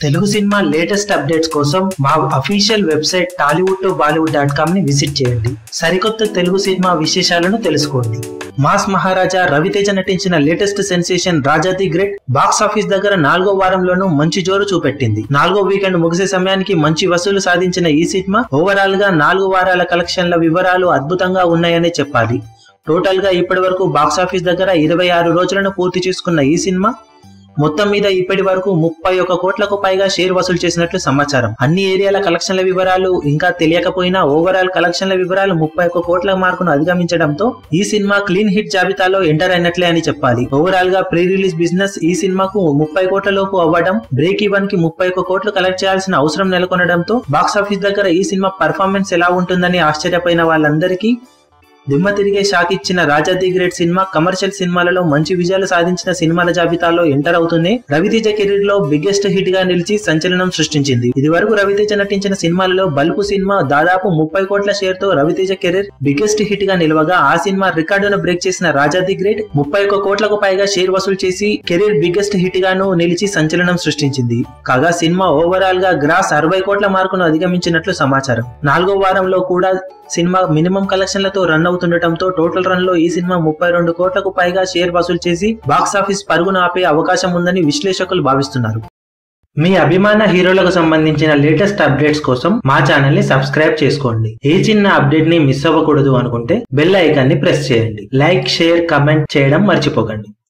Telugu cinema latest updates కోసం మా official website Tollywood to Bollywood dot com ని visit చేయండి సరికొత్త తెలుగు సినిమా విశేషాలను తెలుసుకోండి మాస్ మహారాజా రవితేజ నటించిన latest sensation Raja the great box office దగ్గర నాలుగో వారంలోనూ మంచి జోరు చూపెట్టింది నాలుగో వీకెండ్ ముగిసే సమయానికి మంచి వసూలు సాధించిన ఈ సినిమా ఓవరాల్ గా నాలుగు వారాల కలెక్షన్ల వివరాలు అద్భుతంగా ఉన్నాయనే చెప్పాలి టోటల్ గా ఇప్పటి వరకు బాక్స్ ఆఫీస్ దగ్గర ఇరవై ఆరు రోజులను పూర్తి చేసుకున్న ఈ సినిమా మొత్తం మీద ఇప్పటి వరకు ముప్పై ఒక కోట్లకు పైగా షేర్ వసూలు చేసినట్లు సమాచారం అన్ని ఏరియాల కలెక్షన్ల వివరాలు ఇంకా తెలియకపోయినా ఓవరాల్ కలెక్షన్ల వివరాలు ముప్పై ఒక కోట్ల మార్కును అధిగమించడంతో ఈ సినిమా క్లీన్ హిట్ జాబితాలో ఎంటర్ అయినట్లే అని చెప్పాలి ఓవరాల్ గా ప్రీ రిలీజ్ బిజినెస్ ఈ సినిమాకు ముప్పై కోట్ల లోపు అవ్వడం బ్రేక్ ఈవెన్ కి ముప్పై ఒక కోట్లు కలెక్ట్ చేయాల్సిన అవసరం నెలకొనడంతో బాక్స్ ఆఫీస్ దగ్గర ఈ సినిమా పర్ఫార్మెన్స్ ఎలా ఉంటుందని ఆశ్చర్యపోయిన వాళ్ళందరికీ దిమ్మ తిరిగే షాక్ ఇచ్చిన రాజా ది గ్రేట్ సినిమా కమర్షియల్ సినిమాలలో మంచి విజయాలు సాధించిన సినిమాల జాబితాలో ఎంటర్ అవుతూనే రవితేజ కెరీర్ లో బిగ్గెస్ట్ హిట్ గా నిలిచి సంచలనం సృష్టించింది ఇది వరకు రవితేజ నటించిన సినిమాలలో బల్పు సినిమా దాదాపు ముప్పై కోట్ల షేర్ తో రవితేజ కెరీర్ బిగ్గెస్ట్ హిట్ గా నిలవగా ఆ సినిమా రికార్డును బ్రేక్ చేసిన రాజా ది గ్రేట్ ముప్పై ఒక్క కోట్లకు పైగా షేర్ వసూలు చేసి కెరీర్ బిగ్గెస్ట్ హిట్ గాను నిలిచి సంచలనం సృష్టించింది కాగా సినిమా ఓవరాల్ గా గ్రాస్ అరవై కోట్ల మార్కును అధిగమించినట్లు సమాచారం నాలుగో వారంలో కూడా సినిమా మినిమం కలెక్షన్లతో రన్ అవుతుండటంతో టోటల్ రన్ లో ఈ సినిమా ముప్పై రెండు కోట్లకు పైగా షేర్ వసూలు చేసి బాక్స్ ఆఫీస్ పరుగును ఆపే అవకాశం ఉందని విశ్లేషకులు భావిస్తున్నారు మీ అభిమాన హీరోలకు సంబంధించిన లేటెస్ట్ అప్డేట్స్ కోసం మా ఛానల్ ని సబ్స్క్రైబ్ చేసుకోండి ఏ చిన్న అప్డేట్ ని మిస్ అవ్వకూడదు అనుకుంటే బెల్ ఐకాన్ ని ప్రెస్ చేయండి లైక్ షేర్ కమెంట్ చేయడం మర్చిపోకండి